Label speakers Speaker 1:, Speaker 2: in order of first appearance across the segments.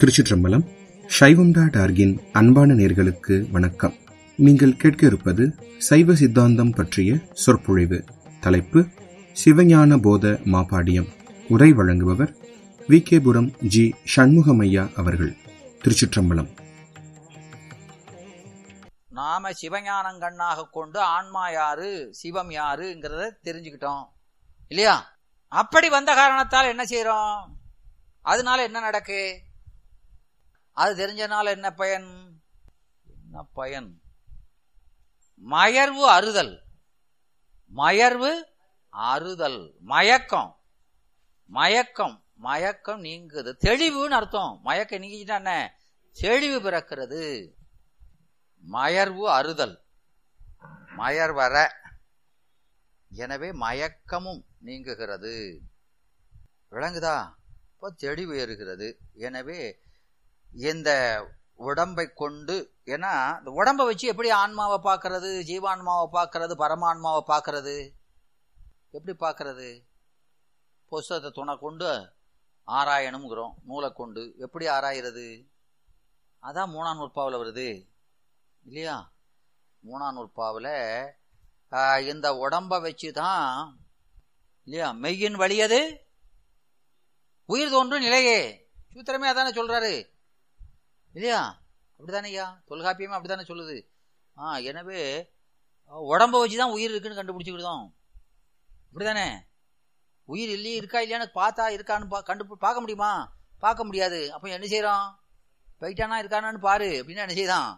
Speaker 1: திருச்சிற்றம்பலம் சைவம்டா டார்கின் அன்பான நேர்களுக்கு வணக்கம் நீங்கள் கேட்க இருப்பது சைவ சித்தாந்தம் பற்றிய சொற்பொழிவு தலைப்பு சிவஞான போத மாபாடியம் உரை வழங்குபவர் வி கேபுரம் ஜி சண்முகமையா அவர்கள் திருச்சிற்றம்பலம்
Speaker 2: நாம சிவஞானம் கண்ணாக கொண்டு ஆன்மா யாரு சிவம் யாருங்கிறத தெரிஞ்சுக்கிட்டோம் இல்லையா அப்படி வந்த காரணத்தால் என்ன செய்யறோம் அதனால என்ன நடக்கு அது தெரிஞ்சனால என்ன பயன் என்ன பயன் மயர்வு அறுதல் மயர்வு அறுதல் மயக்கம் மயக்கம் மயக்கம் நீங்குது தெளிவுன்னு அர்த்தம் மயக்கம் நீங்கிட்டா என்ன தெளிவு பிறக்கிறது மயர்வு அறுதல் மயர்வர எனவே மயக்கமும் நீங்குகிறது விளங்குதா இப்போ தெளிவு ஏறுகிறது எனவே இந்த உடம்பை கொண்டு ஏன்னா இந்த உடம்பை வச்சு எப்படி ஆன்மாவை பார்க்கறது ஜீவான்மாவை பார்க்கறது பரமான்மாவை பார்க்கறது எப்படி பார்க்கறது புஸ்தகத்தை துணை கொண்டு ஆராயணுங்கிறோம் நூலை கொண்டு எப்படி ஆராயிறது அதான் மூணாம் நூற்பாவில் வருது இல்லையா மூணாம் நூற்பாவில் இந்த உடம்பை வச்சு தான் இல்லையா மெய்யின் வழியது உயிர் தோன்றும் நிலையே சூத்திரமே அதானே சொல்றாரு இல்லையா அப்படிதானே ஐயா தொல்காப்பியமே அப்படித்தானே சொல்லுது ஆ எனவே உடம்ப வச்சு தான் உயிர் இருக்குன்னு கண்டுபிடிச்சிக்கிட்டோம் அப்படிதானே உயிர் இல்லையே இருக்கா இல்லையான்னு பார்த்தா இருக்கான்னு பா கண்டு பார்க்க முடியுமா பார்க்க முடியாது அப்போ என்ன செய்யறோம் போயிட்டானா இருக்கானான்னு பாரு அப்படின்னு என்ன செய்தான்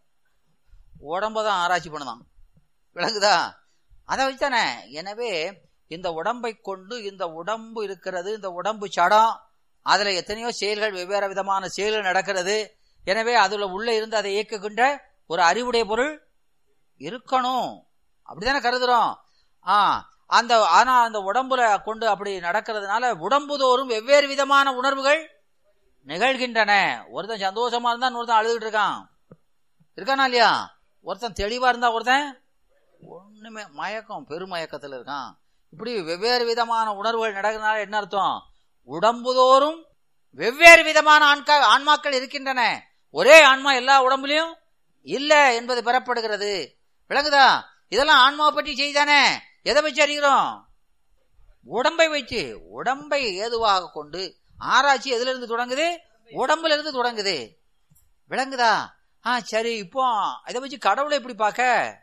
Speaker 2: உடம்ப தான் ஆராய்ச்சி பண்ணுதான் விளங்குதா அதை வச்சுதானே எனவே இந்த உடம்பை கொண்டு இந்த உடம்பு இருக்கிறது இந்த உடம்பு சடம் அதுல எத்தனையோ செயல்கள் வெவ்வேறு விதமான செயல்கள் நடக்கிறது எனவே அதுல உள்ள இருந்து அதை இயக்குகின்ற ஒரு அறிவுடைய பொருள் இருக்கணும் அப்படித்தானே கருதுறோம் ஆ அந்த ஆனா அந்த உடம்புல கொண்டு அப்படி நடக்கிறதுனால உடம்பு தோறும் வெவ்வேறு விதமான உணர்வுகள் நிகழ்கின்றன ஒருத்தன் சந்தோஷமா இருந்தா ஒருத்தன் அழுதுகிட்டு இருக்கான் இருக்கானா இல்லையா ஒருத்தன் தெளிவா இருந்தா ஒருத்தன் ஒண்ணுமே மயக்கம் பெருமயக்கத்துல இருக்கான் இப்படி வெவ்வேறு விதமான உணர்வுகள் நடக்கிறதுனால என்ன அர்த்தம் உடம்புதோறும் வெவ்வேறு விதமான ஆண்கா ஆன்மாக்கள் இருக்கின்றன ஒரே ஆன்மா எல்லா உடம்புலயும் இல்ல என்பது பெறப்படுகிறது விளங்குதா இதெல்லாம் ஆன்மாவை பற்றி செய்தானே எதை வச்சு அறிகிறோம் உடம்பை வச்சு உடம்பை ஏதுவாக கொண்டு ஆராய்ச்சி எதுல இருந்து தொடங்குது உடம்புல இருந்து தொடங்குது விளங்குதா ஆ சரி இப்போ இதை வச்சு கடவுளை எப்படி பார்க்க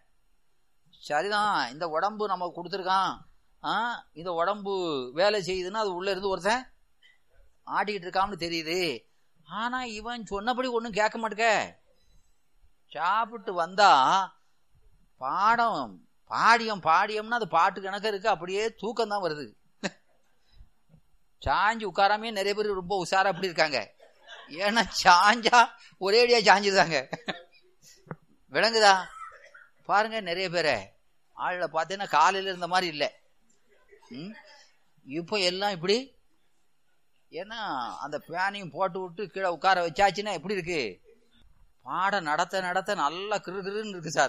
Speaker 2: சரிதான் இந்த உடம்பு நமக்கு கொடுத்துருக்கான் ஆ இந்த உடம்பு வேலை செய்யுதுன்னா அது உள்ள இருந்து ஒருத்தன் ஆடிக்கிட்டு இருக்கான்னு தெரியுது ஆனா இவன் சொன்னபடி ஒன்றும் கேட்க மாட்டேக்க சாப்பிட்டு வந்தா பாடம் பாடியம் பாடியம்னா அது பாட்டு கணக்கு இருக்கு அப்படியே தூக்கம் தான் வருது சாஞ்சு உட்காராமே நிறைய பேர் ரொம்ப உஷாரா அப்படி இருக்காங்க ஏன்னா சாஞ்சா ஒரேடியா சாஞ்சிருந்தாங்க விளங்குதா பாருங்க நிறைய பேரை ஆளில் பார்த்தீங்கன்னா காலையில் இருந்த மாதிரி இல்லை இப்போ எல்லாம் இப்படி ஏன்னா அந்த பேனையும் போட்டு விட்டு கீழே உட்கார வச்சாச்சுன்னா எப்படி இருக்கு பாடம் நடத்த நடத்த நல்லா கிரு கிருன்னு இருக்கு சார்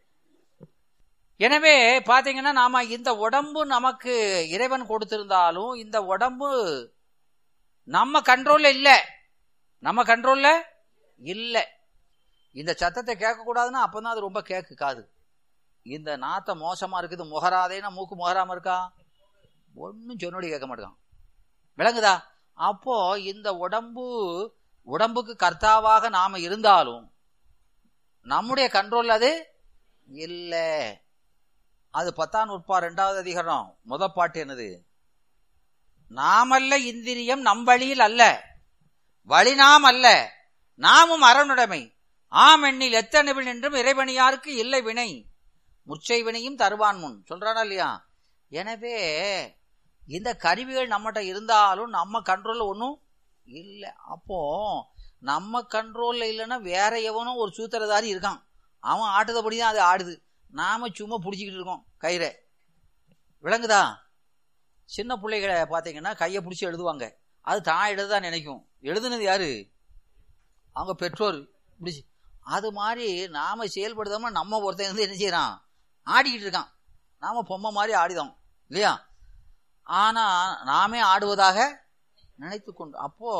Speaker 2: எனவே பாத்தீங்கன்னா நாம இந்த உடம்பு நமக்கு இறைவன் கொடுத்திருந்தாலும் இந்த உடம்பு நம்ம கண்ட்ரோல்ல இல்ல நம்ம கண்ட்ரோல்ல இல்ல இந்த சத்தத்தை கேட்க கூடாதுன்னா அப்பதான் அது ரொம்ப கேக்கு காது இந்த நாத்தம் மோசமா இருக்குது முகராதேன்னா மூக்கு முகராம இருக்கா ஒன்னும் சொன்னோடி கேட்க மாட்டான் விளங்குதா அப்போ இந்த உடம்பு உடம்புக்கு கர்த்தாவாக நாம இருந்தாலும் நம்முடைய கண்ட்ரோல் அது இல்ல அது பத்தாம் உட்பா ரெண்டாவது அதிகாரம் முத பாட்டு என்னது நாமல்ல இந்திரியம் நம் வழியில் அல்ல வழி நாம் அல்ல நாமும் அரணுடைமை ஆம் எண்ணில் எத்தனை என்றும் இறைவனியாருக்கு இல்லை வினை முச்சை வினையும் தருவான் முன் சொல்றானா இல்லையா எனவே இந்த கருவிகள் நம்மகிட்ட இருந்தாலும் நம்ம கண்ட்ரோல்ல ஒன்றும் இல்லை அப்போ நம்ம கண்ட்ரோல்ல இல்லைன்னா வேற எவனும் ஒரு சூத்திரதாரி இருக்கான் அவன் ஆட்டுதபடி தான் அது ஆடுது நாம சும்மா பிடிச்சிக்கிட்டு இருக்கோம் கயிறை விளங்குதா சின்ன பிள்ளைகளை பார்த்தீங்கன்னா கையை பிடிச்சி எழுதுவாங்க அது தான் எழுதுதான் நினைக்கும் எழுதுனது யாரு அவங்க பெற்றோர் பிடிச்சி அது மாதிரி நாம செயல்படுதாம நம்ம ஒருத்தன் வந்து என்ன செய்யறான் ஆடிக்கிட்டு இருக்கான் நாம பொம்மை மாதிரி ஆடிதோம் இல்லையா ஆனா நாமே ஆடுவதாக நினைத்து கொண்டு அப்போ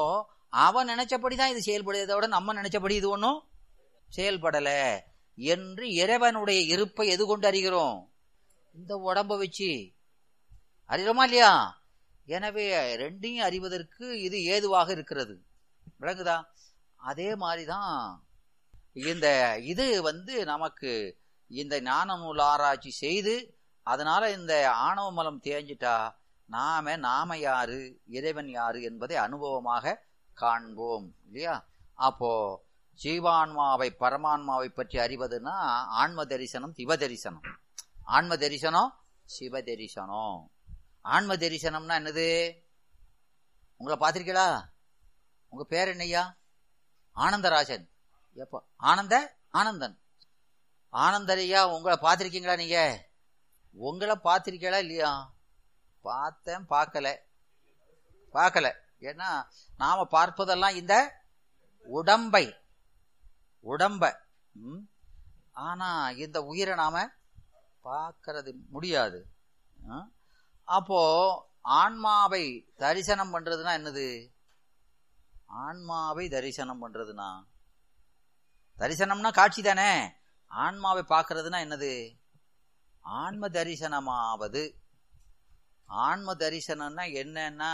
Speaker 2: அவன் நினைச்சபடிதான் இது செயல்படுறதை விட நம்ம நினைச்சபடி இது ஒன்றும் செயல்படல என்று இறைவனுடைய இருப்பை எது கொண்டு அறிகிறோம் இந்த உடம்ப வச்சு அறிகிறோமா இல்லையா எனவே ரெண்டையும் அறிவதற்கு இது ஏதுவாக இருக்கிறது விளங்குதா அதே மாதிரிதான் இந்த இது வந்து நமக்கு இந்த ஞான நூல் ஆராய்ச்சி செய்து அதனால இந்த ஆணவ மலம் தேஞ்சிட்டா நாம நாம யாரு இறைவன் யாரு என்பதை அனுபவமாக காண்போம் இல்லையா அப்போ ஜீவான்மாவை பரமான்மாவை பற்றி அறிவதுன்னா ஆன்ம தரிசனம் சிவ தரிசனம் ஆன்ம தரிசனம் சிவ தரிசனம் ஆன்ம தரிசனம்னா என்னது உங்களை பார்த்திருக்கீங்களா உங்க பேர் என்னய்யா ஆனந்தராஜன் எப்போ ஆனந்த ஆனந்தன் ஆனந்தரையா உங்களை பார்த்திருக்கீங்களா நீங்க உங்களை பார்த்திருக்கீங்களா இல்லையா பார்த்தேன் பார்க்கல பார்க்கல ஏன்னா நாம பார்ப்பதெல்லாம் இந்த உடம்பை உடம்ப ம்? ஆனா இந்த உயிரை நாம பார்க்கறது முடியாது ஆ? அப்போ ஆன்மாவை தரிசனம் பண்றதுன்னா என்னது ஆன்மாவை தரிசனம் பண்றதுனா தரிசனம்னா காட்சி தானே ஆன்மாவை பார்க்கறதுனா என்னது ஆன்ம தரிசனமாவது ஆன்ம தரிசனம்னா என்னன்னா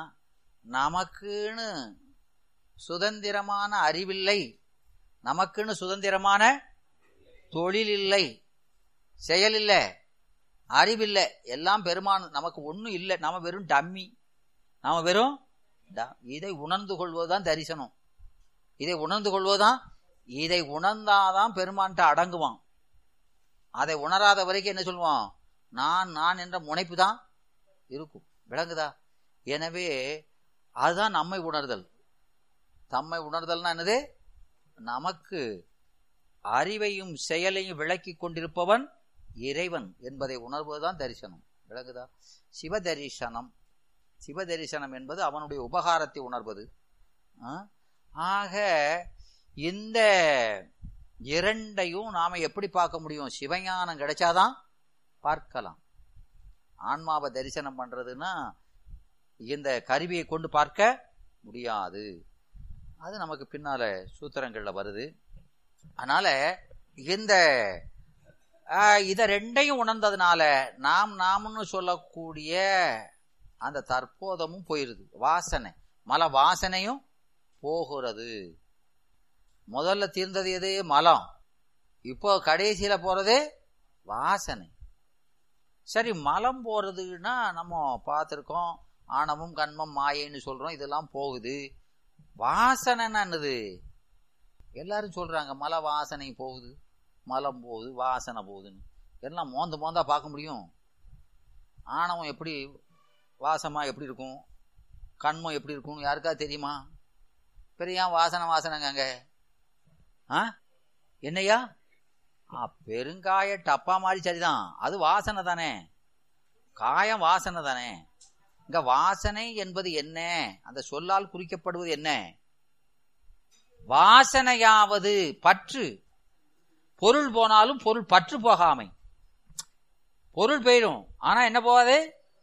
Speaker 2: நமக்குன்னு சுதந்திரமான அறிவில்லை நமக்குன்னு சுதந்திரமான தொழில் இல்லை செயல் இல்லை அறிவில்லை எல்லாம் பெருமான் நமக்கு ஒன்றும் இல்லை நாம வெறும் டம்மி நாம வெறும் ட- இதை உணர்ந்து கொள்வதுதான் தரிசனம் இதை உணர்ந்து கொள்வதுதான் இதை உணர்ந்தாதான் பெருமான்ட்ட அடங்குவான் அதை உணராத வரைக்கும் என்ன சொல்லுவான் நான் நான் என்ற முனைப்பு தான் இருக்கும் விளங்குதா எனவே அதுதான் நம்மை உணர்தல் தம்மை உணர்தல்னா என்னது நமக்கு அறிவையும் செயலையும் விளக்கி கொண்டிருப்பவன் இறைவன் என்பதை உணர்வதுதான் தரிசனம் விளங்குதா சிவ தரிசனம் சிவ தரிசனம் என்பது அவனுடைய உபகாரத்தை உணர்வது ஆ? ஆக இந்த இரண்டையும் நாம எப்படி பார்க்க முடியும் சிவஞானம் கிடைச்சாதான் பார்க்கலாம் ஆன்மாவை தரிசனம் பண்றதுன்னா இந்த கருவியை கொண்டு பார்க்க முடியாது அது நமக்கு பின்னால சூத்திரங்கள்ல வருது அதனால இந்த ஆஹ், இத ரெண்டையும் உணர்ந்ததுனால நாம் நாம்னு சொல்லக்கூடிய அந்த தற்போதமும் போயிருது வாசனை மல வாசனையும் போகிறது முதல்ல தீர்ந்தது எது மலம் இப்போ கடைசியில போறது வாசனை சரி மலம் போறதுன்னா நம்ம பார்த்துருக்கோம் ஆணவம் கண்மம் மாயைன்னு சொல்றோம் இதெல்லாம் போகுது வாசனைன்னா என்னது எல்லாரும் சொல்றாங்க மல வாசனை போகுது மலம் போகுது வாசனை போகுதுன்னு எல்லாம் மோந்த மோந்தா பார்க்க முடியும் ஆணவம் எப்படி வாசமா எப்படி இருக்கும் கண்மம் எப்படி இருக்கும் யாருக்காவது தெரியுமா பெரிய ஏன் வாசனை வாசனைங்க அங்க ஆ என்னையா ஆ பெருங்காய டப்பா மாதிரி சரிதான் அது வாசனை தானே காயம் வாசனை தானே இங்க வாசனை என்பது என்ன அந்த சொல்லால் குறிக்கப்படுவது என்ன வாசனையாவது பற்று பொருள் போனாலும் பொருள் பற்று போகாமை பொருள் போயிடும் ஆனா என்ன போகாது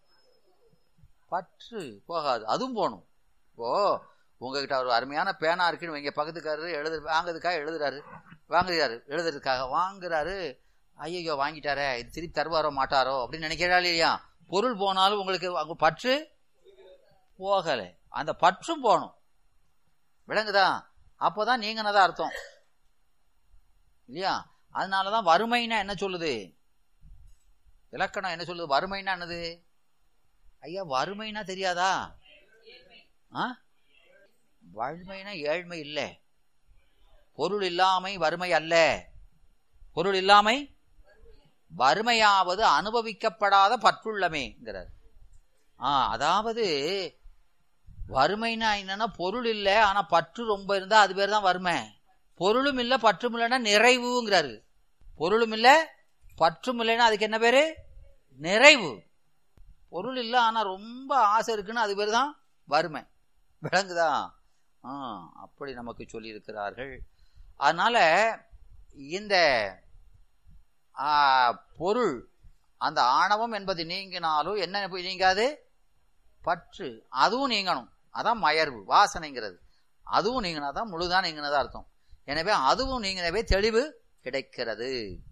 Speaker 2: பற்று போகாது அதுவும் போகணும் இப்போ உங்ககிட்ட ஒரு அருமையான பேனா இருக்குன்னு வைங்க பக்கத்துக்காரரு எழுது வாங்குறதுக்காக எழுதுறாரு வாங்குறாரு எழுதுறதுக்காக வாங்குறாரு ஐயோ வாங்கிட்டாரே இது திருப்பி தருவாரோ மாட்டாரோ அப்படின்னு நினைக்கிறா இல்லையா பொருள் போனாலும் உங்களுக்கு அங்க பற்று போகலை அந்த பற்றும் போகணும் விளங்குதா அப்போதான் நீங்கினதா அர்த்தம் இல்லையா அதனாலதான் வறுமைன்னா என்ன சொல்லுது இலக்கணம் என்ன சொல்லுது வறுமைன்னா என்னது ஐயா வறுமைனா தெரியாதா ஆ வறுமைனா ஏழ்மை இல்லை பொருள் இல்லாமை வறுமை அல்ல பொருள் இல்லாமை வறுமையாவது அனுபவிக்கப்படாத பற்றுள்ளமேங்கிறார் ஆ அதாவது வறுமைனா என்னன்னா பொருள் இல்லை ஆனா பற்று ரொம்ப இருந்தா அது பேர் தான் வறுமை பொருளும் இல்ல பற்றும் இல்லைன்னா நிறைவுங்கிறாரு பொருளும் இல்ல பற்றும் இல்லைன்னா அதுக்கு என்ன பேரு நிறைவு பொருள் இல்ல ஆனா ரொம்ப ஆசை இருக்குன்னு அது பேர் தான் வறுமை விளங்குதா ஆ அப்படி நமக்கு சொல்லி இருக்கிறார்கள் அதனால இந்த ஆ, பொருள் அந்த ஆணவம் என்பது நீங்கினாலும் என்ன போய் நீங்காது பற்று அதுவும் நீங்கணும் அதான் மயர்வு வாசனைங்கிறது அதுவும் நீங்கினா தான் முழுதான் நீங்கினதா அர்த்தம் எனவே அதுவும் நீங்கினவே தெளிவு கிடைக்கிறது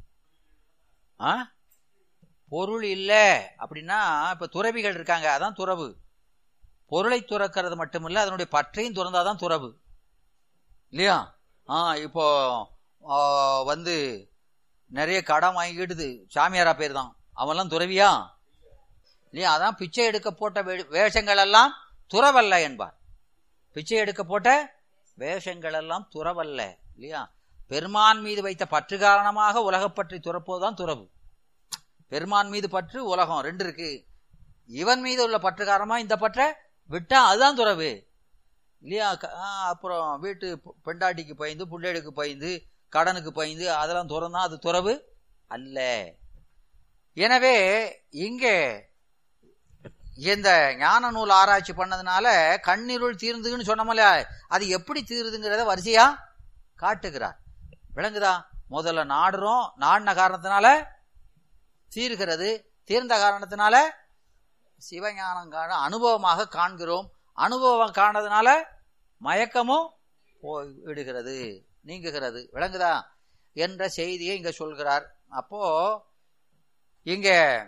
Speaker 2: ஆ பொருள் இல்ல அப்படின்னா இப்ப துறவிகள் இருக்காங்க அதான் துறவு பொருளை துறக்கிறது மட்டுமில்ல அதனுடைய பற்றையும் துறந்தாதான் துறவு இல்லையா ஆ இப்போ ஆ, வந்து நிறைய கடன் வாங்கிக்கிடுது சாமியாரா பேர் தான் அவன்லாம் துறவியா இல்லையா அதான் பிச்சை எடுக்க போட்ட வே- வேஷங்கள் எல்லாம் துறவல்ல என்பார் பிச்சை எடுக்க போட்ட வேஷங்கள் எல்லாம் துறவல்ல இல்லையா பெருமான் மீது வைத்த பற்று காரணமாக உலகப்பற்றி துறப்போதுதான் துறவு பெருமான் மீது பற்று உலகம் ரெண்டு இருக்கு இவன் மீது உள்ள பற்று காரணமா இந்த பற்றை விட்டா அதுதான் துறவு இல்லையா க- ஆ, அப்புறம் வீட்டு பெ- பெண்டாட்டிக்கு பயந்து புள்ளைகளுக்கு பயந்து கடனுக்கு பயந்து அதெல்லாம் துறந்தா அது துறவு அல்ல எனவே இங்கே இந்த ஞான நூல் ஆராய்ச்சி பண்ணதுனால கண்ணிருள் தீர்ந்துன்னு சொன்னோம்ல அது எப்படி தீருதுங்கிறத வரிசையா காட்டுகிறார் விளங்குதா முதல்ல நாடுறோம் நாடின காரணத்தினால தீர்கிறது தீர்ந்த காரணத்தினால சிவஞானம் காண அனுபவமாக காண்கிறோம் அனுபவம் காணதுனால மயக்கமும் போய் விடுகிறது நீங்குகிறது விளங்குதா என்ற செய்தியை இங்க சொல்கிறார் அப்போ இங்க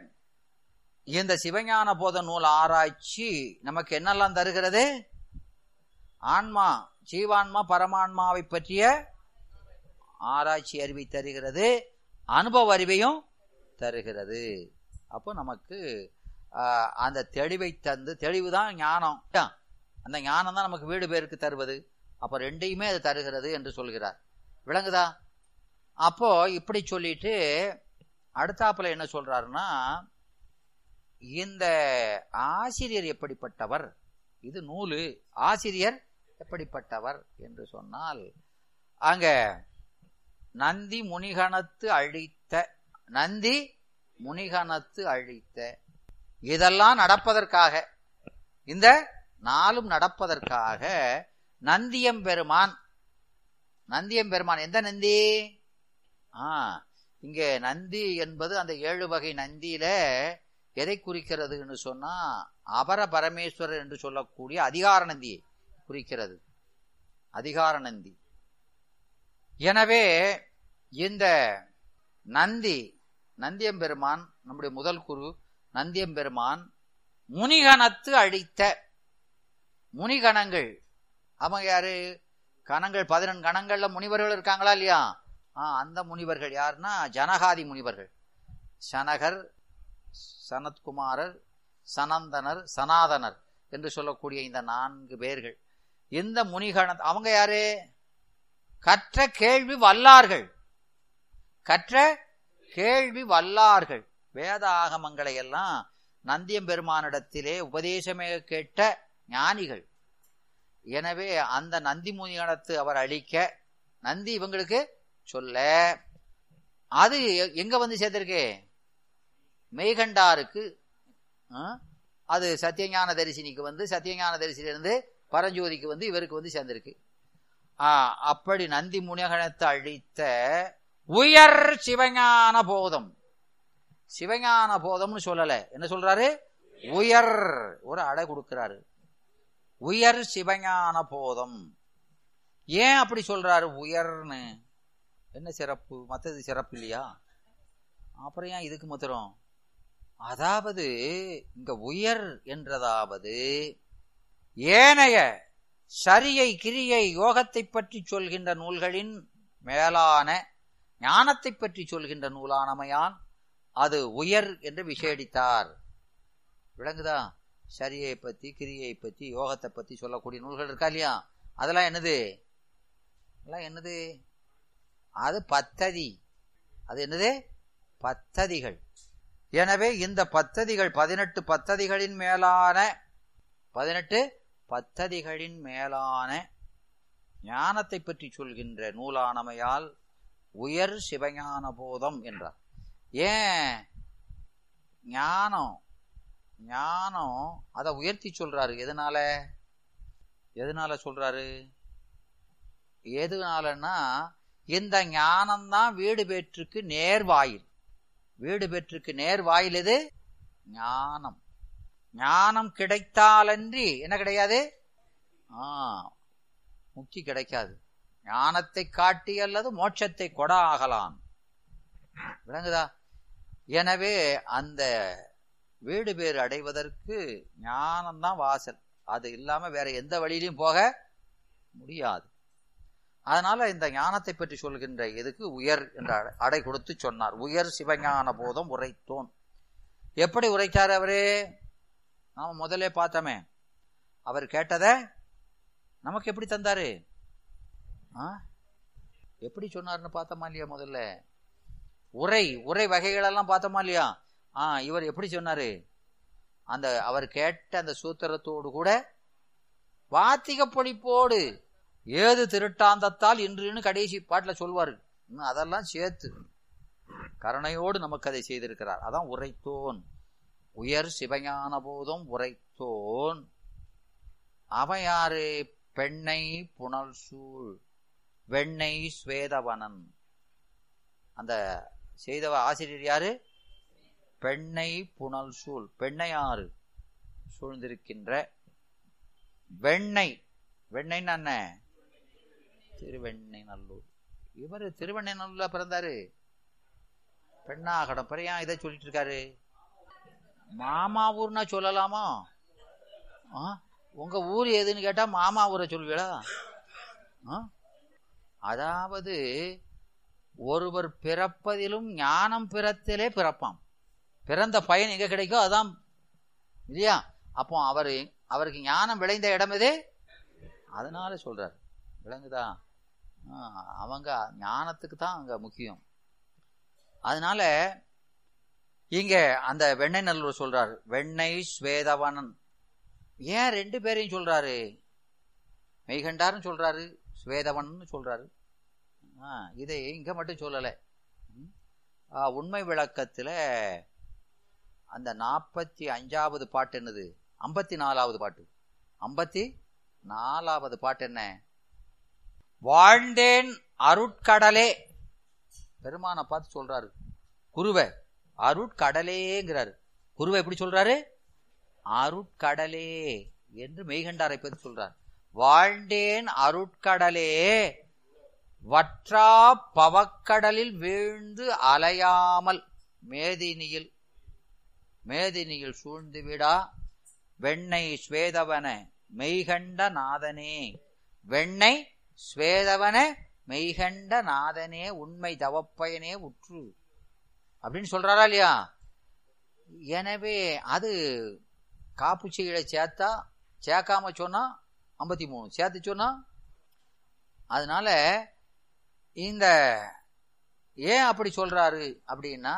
Speaker 2: இந்த சிவஞான போத நூல் ஆராய்ச்சி நமக்கு என்னெல்லாம் தருகிறது ஆன்மா ஜீவான்மா பரமான்மாவை பற்றிய ஆராய்ச்சி அறிவை தருகிறது அனுபவ அறிவையும் தருகிறது அப்போ நமக்கு ஆஹ், அந்த தெளிவை தந்து தெளிவு தான் ஞானம் அந்த ஞானம் தான் நமக்கு வீடு பேருக்கு தருவது அப்போ ரெண்டையுமே அது தருகிறது என்று சொல்கிறார் விளங்குதா அப்போ இப்படி சொல்லிட்டு அடுத்தாப்புல என்ன சொல்றாருன்னா இந்த ஆசிரியர் எப்படிப்பட்டவர் இது நூலு ஆசிரியர் எப்படிப்பட்டவர் என்று சொன்னால் அங்க நந்தி முனிகணத்து அழித்த நந்தி முனிகணத்து அழித்த இதெல்லாம் நடப்பதற்காக இந்த நாளும் நடப்பதற்காக நந்தியம்பெருமான் நந்தியம்பெருமான் எந்த நந்தி ஆ இங்கே நந்தி என்பது அந்த ஏழு வகை நந்தியில எதை குறிக்கிறதுன்னு சொன்னா அபர பரமேஸ்வரர் என்று சொல்லக்கூடிய அதிகார நந்தியை குறிக்கிறது அதிகார நந்தி எனவே இந்த நந்தி நந்தியம்பெருமான் நம்முடைய முதல் குரு நந்தியம்பெருமான் முனிகணத்து அழித்த முனிகணங்கள் அவங்க யாரு கணங்கள் பதினெண்டு கணங்கள்ல முனிவர்கள் இருக்காங்களா இல்லையா ஆ அந்த முனிவர்கள் யாருன்னா ஜனகாதி முனிவர்கள் சனகர் சனத்குமாரர் சனந்தனர் சனாதனர் என்று சொல்லக்கூடிய இந்த நான்கு பேர்கள் இந்த முனிகண அவங்க யாரு கற்ற கேள்வி வல்லார்கள் கற்ற கேள்வி வல்லார்கள் வேத ஆகமங்களை எல்லாம் நந்தியம்பெருமானிடத்திலே உபதேசமே கேட்ட ஞானிகள் எனவே அந்த நந்தி முனிகணத்து அவர் அழிக்க நந்தி இவங்களுக்கு சொல்ல அது எ- எங்க வந்து சேர்ந்திருக்கு மெய்கண்டாருக்கு ஆ, அது சத்தியஞான தரிசினிக்கு வந்து சத்தியஞான தரிசிலிருந்து பரஞ்சோதிக்கு வந்து இவருக்கு வந்து சேர்ந்திருக்கு ஆ, அப்படி நந்தி முனிகணத்தை அழித்த உயர் சிவஞான போதம் சிவஞான போதம்னு சொல்லல என்ன சொல்றாரு உயர் ஒரு அடை கொடுக்கிறாரு உயர் சிவஞான போதம் ஏன் அப்படி சொல்றாரு உயர்னு என்ன சிறப்பு மத்தது சிறப்பு இல்லையா அப்புறம் ஏன் இதுக்கு மாத்திரம் அதாவது இங்க உயர் என்றதாவது ஏனைய சரியை கிரியை யோகத்தை பற்றி சொல்கின்ற நூல்களின் மேலான ஞானத்தை பற்றி சொல்கின்ற நூலானமையான் அது உயர் என்று விசேடித்தார் விளங்குதா சரியை பத்தி கிரியை பத்தி யோகத்தை பத்தி சொல்லக்கூடிய நூல்கள் இருக்கா இல்லையா அதெல்லாம் என்னது அதெல்லாம் என்னது அது பத்ததி அது என்னது பத்ததிகள் எனவே இந்த பத்ததிகள் பதினெட்டு பத்ததிகளின் மேலான பதினெட்டு பத்ததிகளின் மேலான ஞானத்தை பற்றி சொல்கின்ற நூலானமையால் உயர் சிவஞான போதம் என்றார் ஏன் ஞானம் ஞானம் அதை உயர்த்தி சொல்றாரு எதனால எதனால சொல்றாரு எதுனாலன்னா இந்த ஞானம்தான் வீடு பேற்றுக்கு நேர்வாயில் வீடு பெற்றுக்கு நேர் வாயில் எது ஞானம் ஞானம் கிடைத்தாலன்றி என்ன கிடையாது ஆ முக்தி கிடைக்காது ஞானத்தை காட்டி அல்லது மோட்சத்தை கொட ஆகலாம் விளங்குதா எனவே அந்த வீடு பேர் அடைவதற்கு ஞானம்தான் வாசல் அது இல்லாம வேற எந்த வழியிலையும் போக முடியாது அதனால இந்த ஞானத்தை பற்றி சொல்கின்ற இதுக்கு உயர் என்ற அடை- அடை கொடுத்து சொன்னார் உயர் சிவஞான போதம் உரைத்தோன் எப்படி உரைத்தார் அவரு நாம முதல்ல பார்த்தோமே அவர் கேட்டத நமக்கு எப்படி தந்தாரு ஆ? எப்படி சொன்னார்னு பார்த்தோமா இல்லையா முதல்ல உரை உரை வகைகளெல்லாம் பார்த்தோமா இல்லையா ஆ இவர் எப்படி சொன்னாரு அந்த அவர் கேட்ட அந்த சூத்திரத்தோடு கூட வாத்திக பொழிப்போடு ஏது திருட்டாந்தத்தால் இன்றுன்னு கடைசி பாட்டுல சொல்வாரு இன்னும் அதெல்லாம் சேர்த்து கருணையோடு நமக்கு அதை செய்திருக்கிறார் அதான் உரைத்தோன் உயர் சிவஞான போதும் உரைத்தோன் அவன் யாரு பெண்ணை புனல் சூழ் வெண்ணை ஸ்வேதவனன் அந்த செய்தவ ஆசிரியர் யாரு பெண்ணை புனல் சூழ் பெண்ணையாறு சூழ்ந்திருக்கின்ற வெண்ணெய் வெண்ணெய்ன்னு என்ன திருவெண்ணை நல்லூர் இவர் திருவெண்ணை நல்லூர்ல பிறந்தாரு பெண்ணாகடம் பிறையா இதை சொல்லிட்டு இருக்காரு மாமா ஊர்னா சொல்லலாமா ஆ? உங்க ஊர் எதுன்னு கேட்டா மாமா ஊரை சொல்வீங்களா ஆ? அதாவது ஒருவர் பிறப்பதிலும் ஞானம் பிறத்திலே பிறப்பாம் பிறந்த பயன் எங்க கிடைக்கும் அதான் இல்லையா அப்போ அவர் அவருக்கு ஞானம் விளைந்த இடம் எது அதனால சொல்றார் விளங்குதா ஆ, அவங்க ஞானத்துக்கு தான் அங்க முக்கியம் அதனால இங்க அந்த வெண்ணெய் நல்லூர் சொல்றாரு வெண்ணெய் ஸ்வேதவனன் ஏன் ரெண்டு பேரையும் சொல்றாரு மெய்கண்டார்னு சொல்றாரு ஸ்வேதவன்னு சொல்றாரு ஆ, இதை இங்க மட்டும் சொல்லல ம். ஆ, உண்மை விளக்கத்துல அந்த நாற்பத்தி அஞ்சாவது பாட்டு என்னது ஐம்பத்தி நாலாவது பாட்டு ஐம்பத்தி நாலாவது பாட்டு என்ன வாழ்ந்தேன் அருட்கடலே பெருமானை பார்த்து சொல்றாரு குருவை அருட்கடலேங்கிறாரு குருவை எப்படி சொல்றாரு அருட்கடலே என்று மெய்கண்டாரை பற்றி சொல்றார் வாழ்ந்தேன் அருட்கடலே வற்றா பவக்கடலில் வீழ்ந்து அலையாமல் மேதினியில் மேதினியில் சூழ்ந்து விடா வெண்ணை ஸ்வேதவன மெய்கண்ட நாதனே வெண்ணை ஸ்வேதவன மெய்கண்ட நாதனே உண்மை தவப்பயனே உற்று அப்படின்னு சொல்றாரா இல்லையா எனவே அது காப்புச்சீகளை சேர்த்தா சேர்க்காம சொன்னா ஐம்பத்தி மூணு சேர்த்து சொன்னா அதனால இந்த ஏன் அப்படி சொல்றாரு அப்படின்னா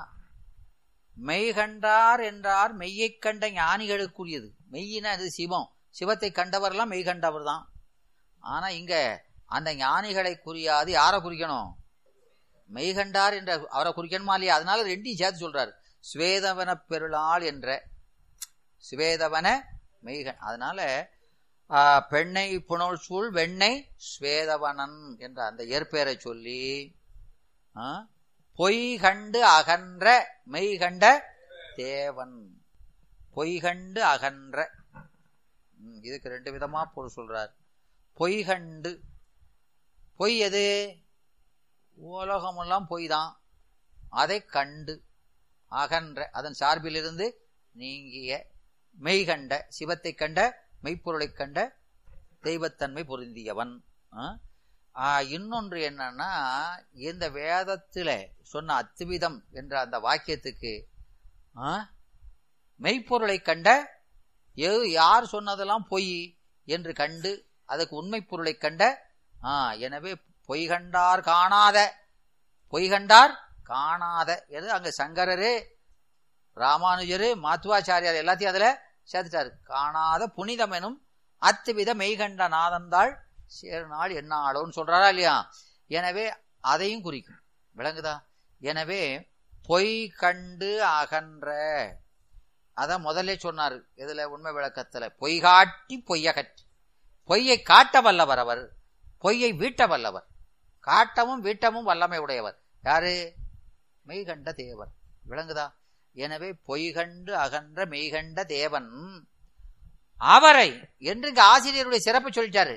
Speaker 2: மெய்கண்டார் என்றார் மெய்யைக் கண்ட ஞானிகளுக்குரியது மெய்யினா இது சிவம் சிவத்தை கண்டவரெல்லாம் மெய் கண்டவர் தான் ஆனா இங்க அந்த ஞானிகளை குறியாது யாரை குறிக்கணும் மெய்கண்டார் என்ற அவரை குறிக்கணுமா இல்லையா அதனால ரெண்டையும் சேர்த்து சொல்றாரு ஸ்வேதவன பெருளாள் என்ற ஸ்வேதவன மெய்கண் அதனால ஆ, பெண்ணை புனல் சூழ் வெண்ணை ஸ்வேதவனன் என்ற அந்த ஏற்பெயரை சொல்லி ஆ, பொய் கண்டு அகன்ற மெய் கண்ட தேவன் பொய் கண்டு அகன்ற ம், இதுக்கு ரெண்டு விதமா பொருள் சொல்றார் பொய் கண்டு பொய் எது உலகமெல்லாம் பொய் தான் அதை கண்டு அகன்ற அதன் சார்பிலிருந்து நீங்கிய மெய் கண்ட சிவத்தை கண்ட மெய்ப்பொருளைக் கண்ட தெய்வத்தன்மை பொருந்தியவன் ஆ? ஆ, இன்னொன்று என்னன்னா இந்த வேதத்துல சொன்ன அத்துவிதம் என்ற அந்த வாக்கியத்துக்கு ஆ, மெய்ப்பொருளை கண்ட எது யார் சொன்னதெல்லாம் பொய் என்று கண்டு அதுக்கு உண்மை பொருளை கண்ட ஆ, எனவே பொய் கண்டார் காணாத பொய் கண்டார் காணாத எது அங்க சங்கரரு ராமானுஜரு மாத்துவாச்சாரியார் எல்லாத்தையும் அதுல சேர்த்துட்டாரு காணாத புனிதம் எனும் அத்துவித மெய்கண்ட நாதந்தாள் சேர்நாள் என்ன ஆளோன்னு சொல்றாரா இல்லையா எனவே அதையும் குறிக்கும் விளங்குதா எனவே பொய் கண்டு அகன்ற அத முதல்ல சொன்னாரு இதுல உண்மை விளக்கத்துல பொய் காட்டி பொய்யகற்றி பொய்யை காட்ட வல்லவர் அவர் பொய்யை வீட்ட வல்லவர் காட்டவும் வீட்டமும் வல்லமை உடையவர் யாரு மெய்கண்ட தேவர் விளங்குதா எனவே பொய்கண்டு அகன்ற மெய்கண்ட தேவன் அவரை என்று இங்க ஆசிரியருடைய சிறப்பு சொல்லிட்டாரு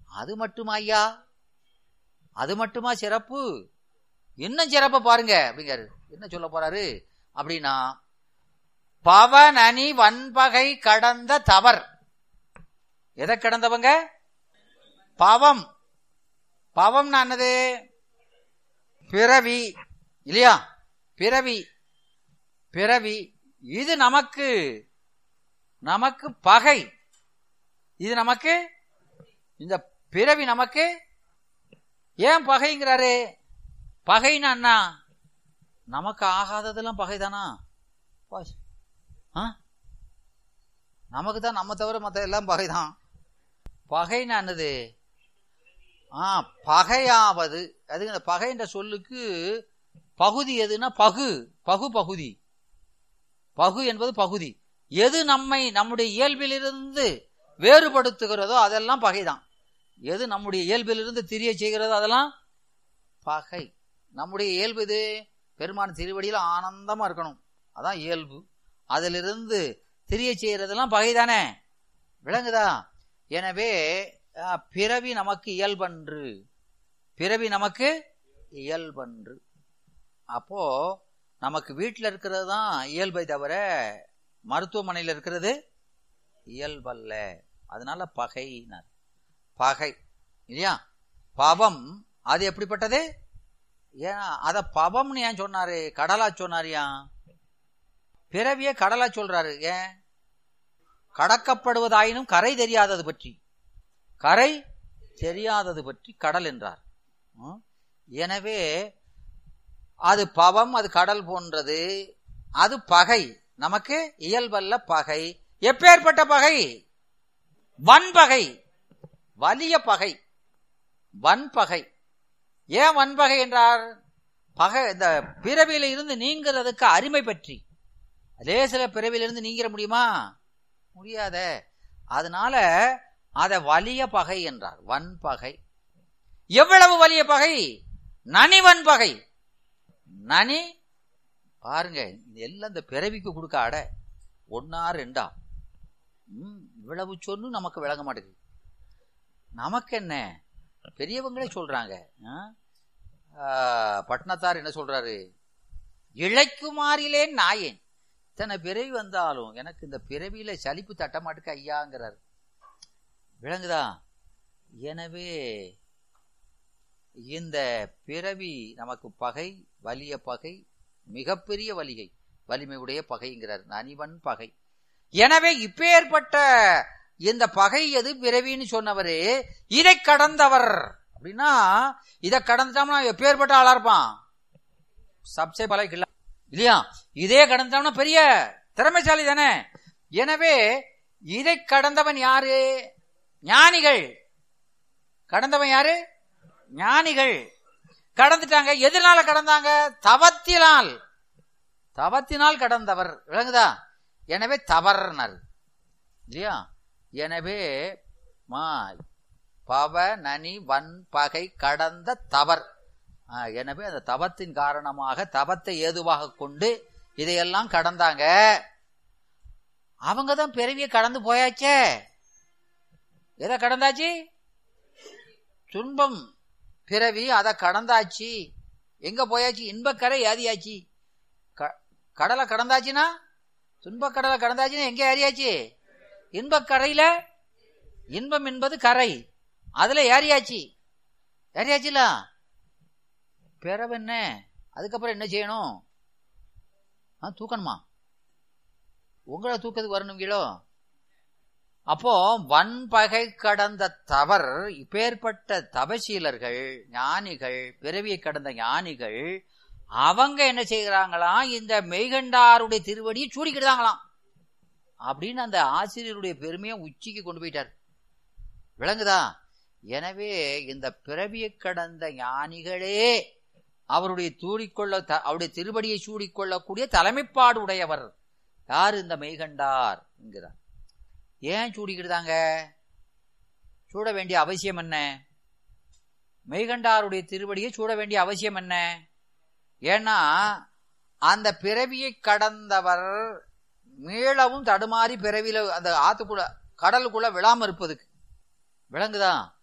Speaker 2: அது மட்டுமா ஐயா அது மட்டுமா சிறப்பு இன்னும் சிறப்ப பாருங்க அப்படிங்காரு என்ன சொல்ல போறாரு அப்படின்னா பவனனி வன்பகை கடந்த தவர் எதை கடந்தவங்க பவம் பவம்னா என்னது பிறவி இல்லையா பிறவி பிறவி இது நமக்கு நமக்கு பகை இது நமக்கு இந்த பிறவி நமக்கு ஏன் பகைங்கிறாரு பகைன்னா என்ன நமக்கு ஆகாததெல்லாம் பகைதானா பாஸ். ஆ? நமக்கு தான் நம்ம தவிர மற்ற எல்லாம் பகைதான் பகைன்னா என்னது ஆ பகையாவது அது இந்த பகைன்ற சொல்லுக்கு பகுதி எதுன்னா பகு பகு பகுதி பகு என்பது பகுதி எது நம்மை நம்முடைய இயல்பிலிருந்து வேறுபடுத்துகிறதோ அதெல்லாம் பகைதான் எது நம்முடைய இயல்பிலிருந்து திரிய செய்கிறதோ அதெல்லாம் பகை நம்முடைய இயல்பு இது பெருமான் திருவடியில் ஆனந்தமா இருக்கணும் அதான் இயல்பு அதிலிருந்து திரிய செய்யறதெல்லாம் பகைதானே விளங்குதா எனவே அஹ், பிறவி நமக்கு இயல்பன்று பிறவி நமக்கு இயல்பன்று அப்போ நமக்கு வீட்டில் இருக்கிறது தான் இயல்பை தவிர மருத்துவமனையில் இருக்கிறது இயல்பல்ல அதனால பகையினர் பகை இல்லையா பவம் அது எப்படிப்பட்டது ஏன் அத பவம்னு ஏன் சொன்னாரு கடலா சொன்னாரியா பிறவியே கடலா சொல்றாரு ஏன் கடக்கப்படுவதாயினும் கரை தெரியாதது பற்றி கரை தெரியாதது பற்றி கடல் என்றார் ம்? எனவே அது பவம் அது கடல் போன்றது அது பகை நமக்கு இயல்பல்ல பகை எப்பேற்பட்ட பகை வன்பகை வலிய பகை வன்பகை ஏன் வன்பகை என்றார் பகை இந்த பிறவியில இருந்து நீங்கிறதுக்கு அருமை பற்றி லேசில பிறவியிலிருந்து நீங்கிற முடியுமா முடியாத அதனால அத வலிய பகை என்றார் வன்பகை எவ்வளவு வலிய பகை நனி வன்பகை நனி பாருங்க இது எல்லாம் இந்த பிறவிக்கு கொடுக்க அட ஒன்னா ரெண்டா ம், இவ்வளவு சொன்னு நமக்கு விளங்க மாட்டேங்குது நமக்கு என்ன பெரியவங்களே சொல்றாங்க ஆ? ஆ, பட்னத்தார் என்ன சொல்றாரு இழைக்குமாறிலே நாயேன் இத்தனை பிறவி வந்தாலும் எனக்கு இந்த பிறவியில சலிப்பு தட்ட மாட்டுக்கு ஐயாங்கிறார் விளங்குதா எனவே இந்த பிறவி நமக்கு பகை வலிய பகை மிகப்பெரிய வலிகை வலிமையுடைய பகைங்கிறார் நனிவன் பகை எனவே இப்பேற்பட்ட இந்த பகை எது பிறவின்னு சொன்னவரு இதை கடந்தவர் அப்படின்னா இதை கடந்துட்டோம்னா எப்பேற்பட்ட ஆளா இருப்பான் சப்சே பலை கிள்ள இல்லையா இதே கடந்துட்டோம்னா பெரிய திறமைசாலி தானே எனவே இதை கடந்தவன் யாரு ஞானிகள் கடந்தவன் யாரு ஞானிகள் கடந்துட்டாங்க எதனால கடந்தாங்க தவத்தினால் தவத்தினால் கடந்தவர் விளங்குதா எனவே தவறுனர் இல்லையா எனவே மா பவ நனி வன் பகை கடந்த தவர் ஆ, எனவே அந்த தவத்தின் காரணமாக தவத்தை ஏதுவாக கொண்டு இதையெல்லாம் கடந்தாங்க அவங்க தான் பிறவியை கடந்து போயாச்சே எதை கடந்தாச்சு துன்பம் பிறவி அதை கடந்தாச்சு எங்க போயாச்சு இன்பக்கரை ஏதியாச்சு க- கடலை கடந்தாச்சுன்னா துன்பக்கடலை கடந்தாச்சுன்னா எங்க ஏறியாச்சு இன்பக்கரையில இன்பம் என்பது கரை அதுல ஏறியாச்சு ஏறியாச்சுல பிறவு என்ன அதுக்கப்புறம் என்ன செய்யணும் ஆ, தூக்கணுமா உங்களை தூக்கத்துக்கு வரணுங்களோ அப்போ வன்பகை கடந்த தவர் இப்பேற்பட்ட தபசீலர்கள் ஞானிகள் பிறவியை கடந்த ஞானிகள் அவங்க என்ன செய்கிறாங்களாம் இந்த மெய்கண்டாருடைய திருவடியை சூடிக்கிட்டாங்களாம் அப்படின்னு அந்த ஆசிரியருடைய பெருமையை உச்சிக்கு கொண்டு போயிட்டார் விளங்குதா எனவே இந்த பிறவியை கடந்த ஞானிகளே அவருடைய தூடிக்கொள்ள த- அவருடைய திருவடியை சூடிக்கொள்ளக்கூடிய தலைமைப்பாடு உடையவர் யார் இந்த மெய்கண்டார் என்கிறார் ஏன் சூடிக்கிட்டாங்க சூட வேண்டிய அவசியம் என்ன மெய்கண்டாருடைய திருவடியை சூட வேண்டிய அவசியம் என்ன ஏன்னா அந்த பிறவியை கடந்தவர் மீளவும் தடுமாறி பிறவியில அந்த ஆத்துக்குள்ள கடலுக்குள்ள விழாம இருப்பதுக்கு விளங்குதா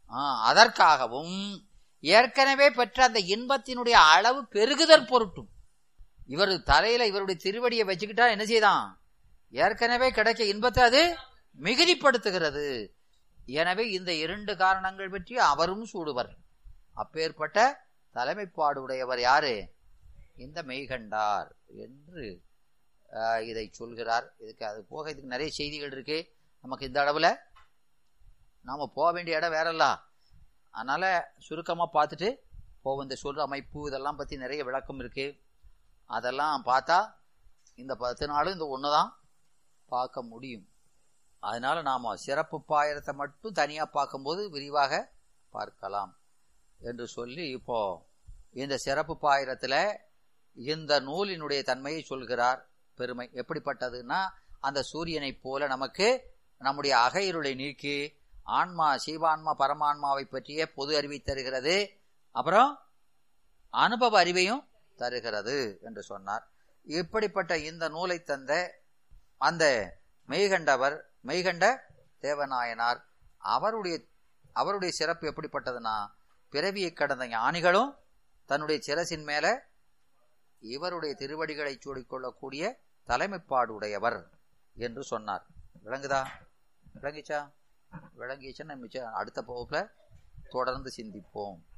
Speaker 2: ஆ, அதற்காகவும் ஏற்கனவே பெற்ற அந்த இன்பத்தினுடைய அளவு பெருகுதற் பொருட்டும் இவர் தலையில இவருடைய திருவடியை வச்சுக்கிட்டா என்ன செய்தான் ஏற்கனவே கிடைக்க இன்பத்தை அது மிகுதிப்படுத்துகிறது எனவே இந்த இரண்டு காரணங்கள் பற்றி அவரும் சூடுவர் அப்பேற்பட்ட தலைமைப்பாடு உடையவர் யாரு இந்த மெய்கண்டார் என்று ஆஹ், இதை சொல்கிறார் இதுக்கு அது போக இதுக்கு நிறைய செய்திகள் இருக்கு நமக்கு இந்த அளவுல நாம போக வேண்டிய இடம் வேறல்ல அதனால சுருக்கமா பார்த்துட்டு போவோம் இந்த சொல்ற அமைப்பு இதெல்லாம் பத்தி நிறைய விளக்கம் இருக்கு அதெல்லாம் பார்த்தா இந்த பத்து நாளும் இந்த ஒன்று தான் பார்க்க முடியும் அதனால நாம சிறப்பு பாயிரத்தை மட்டும் தனியா பார்க்கும்போது விரிவாக பார்க்கலாம் என்று சொல்லி இப்போ இந்த சிறப்பு பாயிரத்துல இந்த நூலினுடைய தன்மையை சொல்கிறார் பெருமை எப்படிப்பட்டதுன்னா அந்த சூரியனைப் போல நமக்கு நம்முடைய அகையிருளை நீக்கி ஆன்மா சீவான்மா பரமான்மாவை பற்றிய பொது அறிவை தருகிறது அப்புறம் அனுபவ அறிவையும் தருகிறது என்று சொன்னார் இப்படிப்பட்ட இந்த நூலை தந்த அந்த மெய்கண்டவர் மெய்கண்ட தேவநாயனார் அவருடைய அவருடைய சிறப்பு எப்படிப்பட்டதுன்னா பிறவியை கடந்த ஞானிகளும் தன்னுடைய சிரசின் மேல இவருடைய திருவடிகளை சூடிக்கொள்ளக்கூடிய தலைமைப்பாடு உடையவர் என்று சொன்னார் விளங்குதா விளங்கிச்சா விளங்கிச்சுன்னா மிச்சம் அடுத்த வகுப்புல தொடர்ந்து சிந்திப்போம்